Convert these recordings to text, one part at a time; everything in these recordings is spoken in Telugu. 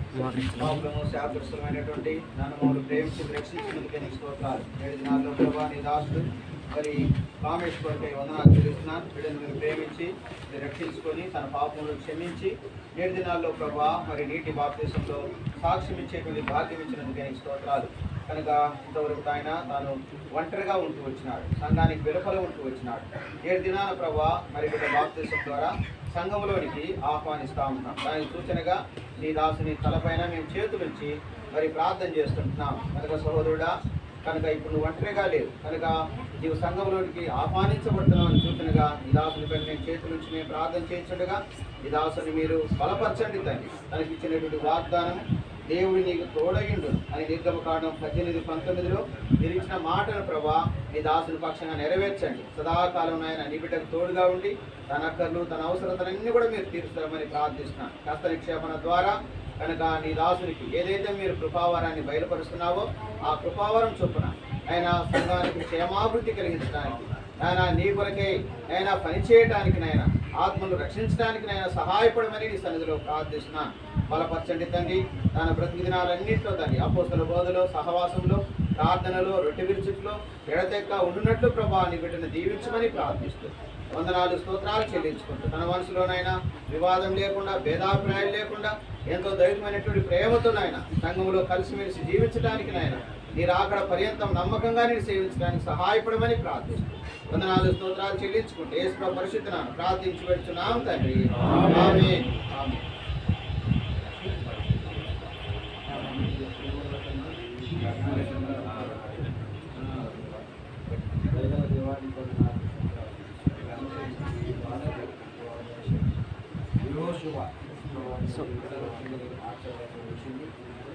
పాపులము శాపగ్రస్తులమైనటువంటి నన్ను మమ్మల్ని ప్రేమించి రక్షించినందుకే నీకు స్తోత్రాలు నేడు దినాల్లో ప్రభా నీ దాసుడు మరి కామేష్ కొరకై వందనాలు చెల్లిస్తున్నాను బిడ్డను మీరు ప్రేమించి మీరు రక్షించుకొని తన పాపములను క్షమించి నేడు దినాల్లో ప్రభా మరి నీటి బాప్తీసంలో సాక్ష్యం ఇచ్చేటువంటి భాగ్యం ఇచ్చినందుకే నీకు స్తోత్రాలు కనుక ఇంతవరకు ఆయన తాను ఒంటరిగా ఉంటూ వచ్చినాడు సంఘానికి వెలుపల ఉంటూ వచ్చినాడు ఏడు దినాల ప్రభా మరి బిడ్డ బాప్తీసం ద్వారా సంఘంలోనికి ఆహ్వానిస్తా ఉన్నాం దానికి సూచనగా నీ దాసుని తలపైన మేము చేతులుంచి మరి ప్రార్థన చేస్తుంటున్నాం కనుక సహోదరుడా కనుక ఇప్పుడు నువ్వు ఒంటరిగా లేవు కనుక నీవు సంఘంలోనికి ఆహ్వానించబడుతున్నావు సూచనగా ఈ దాసుని పైన నేను చేతులుంచి మేము ప్రార్థన చేయించుండగా ఈ దాసుని మీరు బలపరచండి తండ్రి తనకి ఇచ్చినటువంటి వాగ్దానం దేవుడు నీకు తోడగిండు అని నిర్గమ కాండం పద్దెనిమిది పంతొమ్మిదిలో మీరు ఇచ్చిన మాటను ప్రభా నీ దాసుని పక్షంగా నెరవేర్చండి సదాకాలం ఆయన నీ బిడ్డకు తోడుగా ఉండి తన అక్కర్లు తన అవసరతలన్నీ కూడా మీరు తీరుస్తారమని ప్రార్థిస్తున్నాను కష్ట నిక్షేపణ ద్వారా కనుక నీ దాసునికి ఏదైతే మీరు కృపావరాన్ని బయలుపరుస్తున్నావో ఆ కృపావరం చొప్పున ఆయన సంఘానికి క్షేమాభివృద్ధి కలిగించడానికి ఆయన నీ కొరకై ఆయన పనిచేయటానికి నాయన ఆత్మను రక్షించడానికి నాయన సహాయపడమని నీ సన్నిధిలో ప్రార్థిస్తున్నాను బలపరచండి తండ్రి తన బ్రతికి దినాలన్నింటిలో తండ్రి అపోస్తుల బోధలో సహవాసంలో ప్రార్థనలో రొట్టె విరుచుట్లో ఎడతెక్క ఉండునట్లు ప్రభా నీ బిడ్డను దీవించమని ప్రార్థిస్తూ వందనాలు స్తోత్రాలు చెల్లించుకుంటూ తన మనసులోనైనా వివాదం లేకుండా భేదాభిప్రాయాలు లేకుండా ఎంతో ధైర్యమైనటువంటి ప్రేమతో నాయన సంఘంలో కలిసిమెలిసి జీవించడానికి నాయన నీ రాకడ పర్యంతం నమ్మకంగా నేను సేవించడానికి సహాయపడమని ప్రార్థిస్తూ వందనాలు స్తోత్రాలు చెల్లించుకుంటూ యేసు పరిశుద్ధనాను ప్రార్థించి పెడుతున్నాం తండ్రి ఆమేన్. ఆమేన్.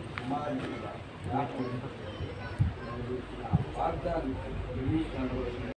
వాగ్దానం